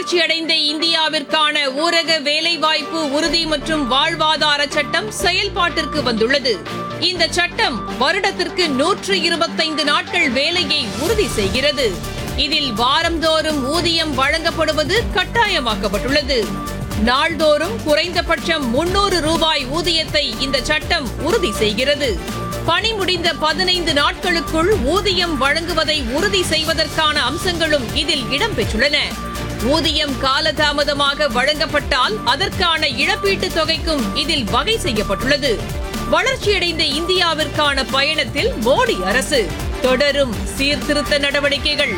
வளர்ச்சியடைந்த இந்தியாவிற்கான ஊரக வேலைவாய்ப்பு உறுதி மற்றும் வாழ்வாதார சட்டம் செயல்பாட்டிற்கு வந்துள்ளது இந்த சட்டம் வருடத்திற்கு நூற்று இருபத்தைந்து நாட்கள் வேலையை உறுதி செய்கிறது இதில் வாரந்தோறும் ஊதியம் வழங்கப்படுவது கட்டாயமாக்கப்பட்டுள்ளது நாள்தோறும் குறைந்தபட்சம் முன்னூறு ரூபாய் ஊதியத்தை இந்த சட்டம் உறுதி செய்கிறது பணி முடிந்த பதினைந்து நாட்களுக்குள் ஊதியம் வழங்குவதை உறுதி செய்வதற்கான அம்சங்களும் இதில் இடம்பெற்றுள்ளன ஊதியம் காலதாமதமாக வழங்கப்பட்டால் அதற்கான இழப்பீட்டுத் தொகைக்கும் இதில் வகை செய்யப்பட்டுள்ளது வளர்ச்சியடைந்த இந்தியாவிற்கான பயணத்தில் மோடி அரசு தொடரும் சீர்திருத்த நடவடிக்கைகள்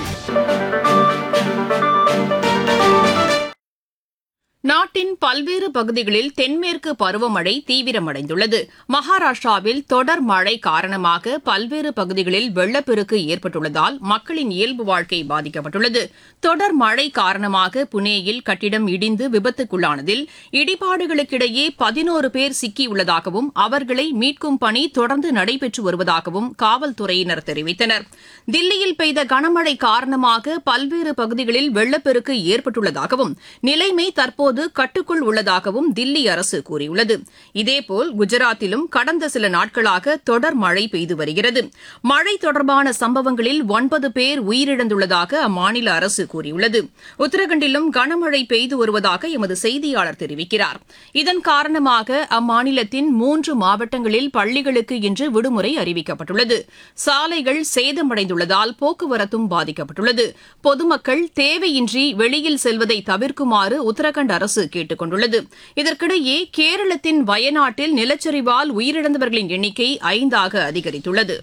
நாட்டின் பல்வேறு பகுதிகளில் தென்மேற்கு பருவமழை தீவிரமடைந்துள்ளது மகாராஷ்டிராவில் தொடர் மழை காரணமாக பல்வேறு பகுதிகளில் வெள்ளப்பெருக்கு ஏற்பட்டுள்ளதால் மக்களின் இயல்பு வாழ்க்கை பாதிக்கப்பட்டுள்ளது தொடர் மழை காரணமாக புனேயில் கட்டிடம் இடிந்து விபத்துக்குள்ளானதில் இடிபாடுகளுக்கிடையே பதினோரு பேர் சிக்கியுள்ளதாகவும் அவர்களை மீட்கும் பணி தொடர்ந்து நடைபெற்று வருவதாகவும் காவல்துறையினர் தெரிவித்தனர் தில்லியில் பெய்த கனமழை காரணமாக பல்வேறு பகுதிகளில் வெள்ளப்பெருக்கு ஏற்பட்டுள்ளதாகவும் நிலைமை தற்போது கட்டுக்குள் உள்ளதாகவும் தில்லி அரசு கூறியுள்ளது இதேபோல் குஜராத்திலும் கடந்த சில நாட்களாக தொடர் மழை பெய்து வருகிறது மழை தொடர்பான சம்பவங்களில் ஒன்பது பேர் உயிரிழந்துள்ளதாக அம்மாநில அரசு கூறியுள்ளது உத்தரகண்டிலும் கனமழை பெய்து வருவதாக எமது செய்தியாளர் தெரிவிக்கிறார் இதன் காரணமாக அம்மாநிலத்தின் மூன்று மாவட்டங்களில் பள்ளிகளுக்கு இன்று விடுமுறை அறிவிக்கப்பட்டுள்ளது சாலைகள் சேதமடைந்துள்ளதால் போக்குவரத்தும் பாதிக்கப்பட்டுள்ளது பொதுமக்கள் தேவையின்றி வெளியில் செல்வதை தவிர்க்குமாறு உத்தரகண்ட் அரசு கேட்டுக் கொண்டுள்ளது இதற்கிடையே கேரளத்தின் வயநாட்டில் நிலச்சரிவால் உயிரிழந்தவர்களின் எண்ணிக்கை ஐந்தாக அதிகரித்துள்ளது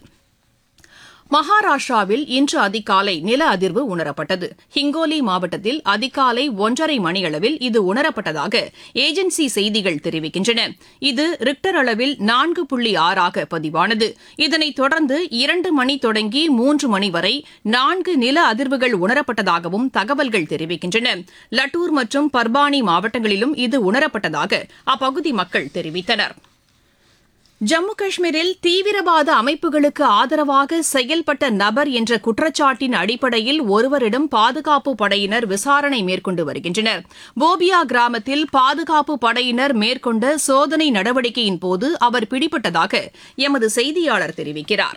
மகாராஷ்டிராவில் இன்று அதிகாலை நில அதிர்வு உணரப்பட்டது ஹிங்கோலி மாவட்டத்தில் அதிகாலை ஒன்றரை மணியளவில் இது உணரப்பட்டதாக ஏஜென்சி செய்திகள் தெரிவிக்கின்றன இது ரிக்டர் அளவில் நான்கு புள்ளி ஆறாக பதிவானது இதனைத் தொடர்ந்து இரண்டு மணி தொடங்கி மூன்று மணி வரை நான்கு நில அதிர்வுகள் உணரப்பட்டதாகவும் தகவல்கள் தெரிவிக்கின்றன லட்டூர் மற்றும் பர்பானி மாவட்டங்களிலும் இது உணரப்பட்டதாக அப்பகுதி மக்கள் தெரிவித்தனா் ஜம்மு காஷ்மீரில் தீவிரவாத அமைப்புகளுக்கு ஆதரவாக செயல்பட்ட நபர் என்ற குற்றச்சாட்டின் அடிப்படையில் ஒருவரிடம் பாதுகாப்பு படையினர் விசாரணை மேற்கொண்டு வருகின்றனர் போபியா கிராமத்தில் பாதுகாப்பு படையினர் மேற்கொண்ட சோதனை நடவடிக்கையின் போது அவர் பிடிபட்டதாக எமது செய்தியாளர் தெரிவிக்கிறார்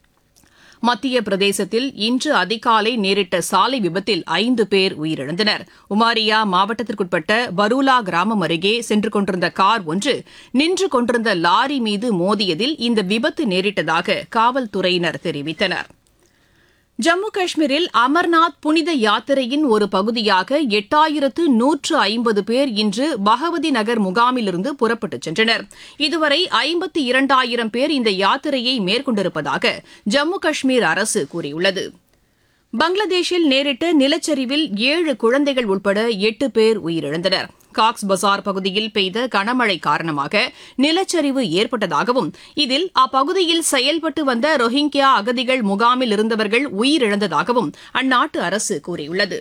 மத்திய பிரதேசத்தில் இன்று அதிகாலை நேரிட்ட சாலை விபத்தில் ஐந்து பேர் உயிரிழந்தனர் உமாரியா மாவட்டத்திற்குட்பட்ட பரூலா கிராமம் அருகே சென்று கொண்டிருந்த கார் ஒன்று நின்று கொண்டிருந்த லாரி மீது மோதியதில் இந்த விபத்து நேரிட்டதாக காவல்துறையினர் தெரிவித்தனா் ஜம்மு காஷ்மீரில் அமர்நாத் புனித யாத்திரையின் ஒரு பகுதியாக எட்டாயிரத்து நூற்று ஐம்பது பேர் இன்று பகவதி நகர் முகாமிலிருந்து புறப்பட்டுச் சென்றனர் இதுவரை ஐம்பத்தி இரண்டாயிரம் பேர் இந்த யாத்திரையை மேற்கொண்டிருப்பதாக ஜம்மு காஷ்மீர் அரசு கூறியுள்ளது பங்களாதேஷில் நேரிட்ட நிலச்சரிவில் ஏழு குழந்தைகள் உட்பட எட்டு பேர் உயிரிழந்தனர் காக்ஸ் பசார் பகுதியில் பெய்த கனமழை காரணமாக நிலச்சரிவு ஏற்பட்டதாகவும் இதில் அப்பகுதியில் செயல்பட்டு வந்த ரோஹிங்கியா அகதிகள் முகாமில் இருந்தவர்கள் உயிரிழந்ததாகவும் அந்நாட்டு அரசு கூறியுள்ளது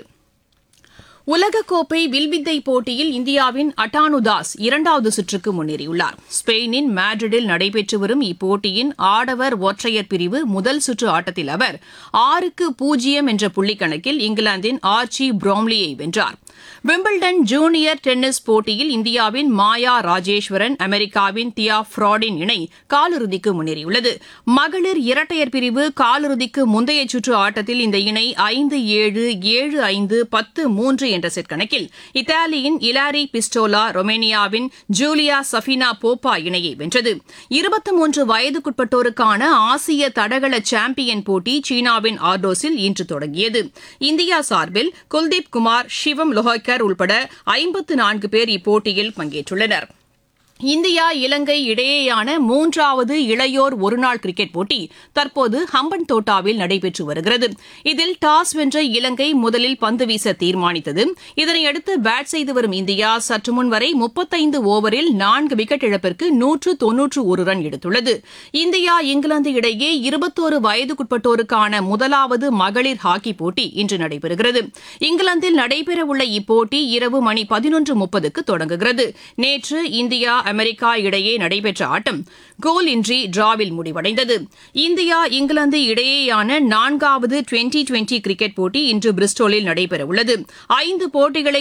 உலகக்கோப்பை வில்வித்தை போட்டியில் இந்தியாவின் அட்டானு தாஸ் இரண்டாவது சுற்றுக்கு முன்னேறியுள்ளார் ஸ்பெயினின் மேட்ரிடில் நடைபெற்று வரும் இப்போட்டியின் ஆடவர் ஒற்றையர் பிரிவு முதல் சுற்று ஆட்டத்தில் அவர் ஆறுக்கு பூஜ்ஜியம் என்ற புள்ளிக்கணக்கில் இங்கிலாந்தின் ஆர்ச்சி ப்ரோம்லியை வென்றார் விம்பிள்டன் ஜூனியர் டென்னிஸ் போட்டியில் இந்தியாவின் மாயா ராஜேஸ்வரன் அமெரிக்காவின் தியா ஃப்ராடின் இணை காலிறுதிக்கு முன்னேறியுள்ளது மகளிர் இரட்டையர் பிரிவு காலிறுதிக்கு முந்தைய சுற்று ஆட்டத்தில் இந்த இணை ஐந்து ஏழு ஏழு ஐந்து பத்து மூன்று என்ற செட் கணக்கில் இத்தாலியின் இலாரி பிஸ்டோலா ரொமேனியாவின் ஜூலியா சஃபினா போப்பா இணையை வென்றது இருபத்தி மூன்று வயதுக்குட்பட்டோருக்கான ஆசிய தடகள சாம்பியன் போட்டி சீனாவின் ஆர்டோஸில் இன்று தொடங்கியது இந்தியா சார்பில் குல்தீப் குமார் சிவம் லோஹக்கர் உள்பட ஐம்பத்து நான்கு பேர் இப்போட்டியில் பங்கேற்றுள்ளனர் இந்தியா இலங்கை இடையேயான மூன்றாவது இளையோர் ஒருநாள் கிரிக்கெட் போட்டி தற்போது ஹம்பன் தோட்டாவில் நடைபெற்று வருகிறது இதில் டாஸ் வென்ற இலங்கை முதலில் பந்து வீச தீர்மானித்தது இதனையடுத்து பேட் செய்து வரும் இந்தியா சற்று முன் வரை முப்பத்தைந்து ஓவரில் நான்கு விக்கெட் இழப்பிற்கு நூற்று தொன்னூற்று ஒரு ரன் எடுத்துள்ளது இந்தியா இங்கிலாந்து இடையே இருபத்தோரு வயதுக்குட்பட்டோருக்கான முதலாவது மகளிர் ஹாக்கி போட்டி இன்று நடைபெறுகிறது இங்கிலாந்தில் நடைபெறவுள்ள இப்போட்டி இரவு மணி பதினொன்று முப்பதுக்கு தொடங்குகிறது நேற்று இந்தியா அமெரிக்கா இடையே நடைபெற்ற ஆட்டம் கோல் இன்றி டிராவில் முடிவடைந்தது இந்தியா இங்கிலாந்து இடையேயான நான்காவது டுவெண்டி டுவெண்டி கிரிக்கெட் போட்டி இன்று பிரிஸ்டோலில் நடைபெறவுள்ளது ஐந்து போட்டிகளை